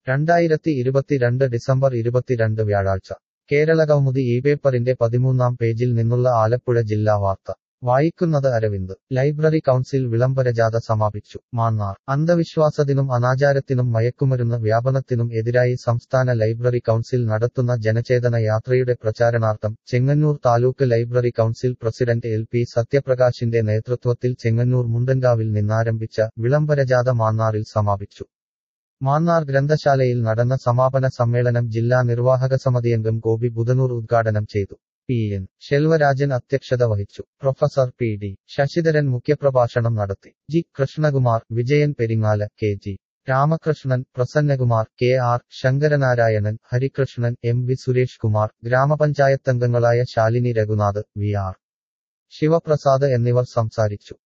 രണ്ടായിരത്തി ഇരുപത്തിരണ്ട് ഡിസംബർ ഇരുപത്തിരണ്ട് വ്യാഴാഴ്ച കേരള കൗമുദി ഈ പേപ്പറിന്റെ പതിമൂന്നാം പേജിൽ നിന്നുള്ള ആലപ്പുഴ ജില്ലാ വാർത്ത വായിക്കുന്നത് അരവിന്ദ് ലൈബ്രറി കൗൺസിൽ വിളംബരജാഥ സമാപിച്ചു മാന്നാർ അന്ധവിശ്വാസത്തിനും അനാചാരത്തിനും മയക്കുമരുന്ന് വ്യാപനത്തിനും എതിരായി സംസ്ഥാന ലൈബ്രറി കൗൺസിൽ നടത്തുന്ന ജനചേതന യാത്രയുടെ പ്രചാരണാർത്ഥം Chengannur taluk library council president L P സത്യപ്രകാശിന്റെ നേതൃത്വത്തിൽ ചെങ്ങന്നൂർ മുണ്ടൻകാവിൽ നിന്നാരംഭിച്ച വിളംബരജാഥ മാന്നാറിൽ സമാപിച്ചു മാന്നാർ ഗ്രന്ഥശാലയിൽ നടന്ന സമാപന സമ്മേളനം ജില്ലാ നിർവാഹക സമിതിയംഗം ഗോപി ബുധനൂർ ഉദ്ഘാടനം ചെയ്തു പി എൻ ശെൽവരാജൻ അധ്യക്ഷത വഹിച്ചു പ്രൊഫസർ പി ഡി ശശിധരൻ മുഖ്യപ്രഭാഷണം നടത്തി G Krishnakumar Vijayan Peringala K G Ramakrishnan Prasannakumar K R Sankaranarayanan Harikrishnan M V Suresh Kumar ഗ്രാമപഞ്ചായത്തംഗങ്ങളായ ശാലിനി രഘുനാഥ് വി ആർ ശിവപ്രസാദ് എന്നിവർ സംസാരിച്ചു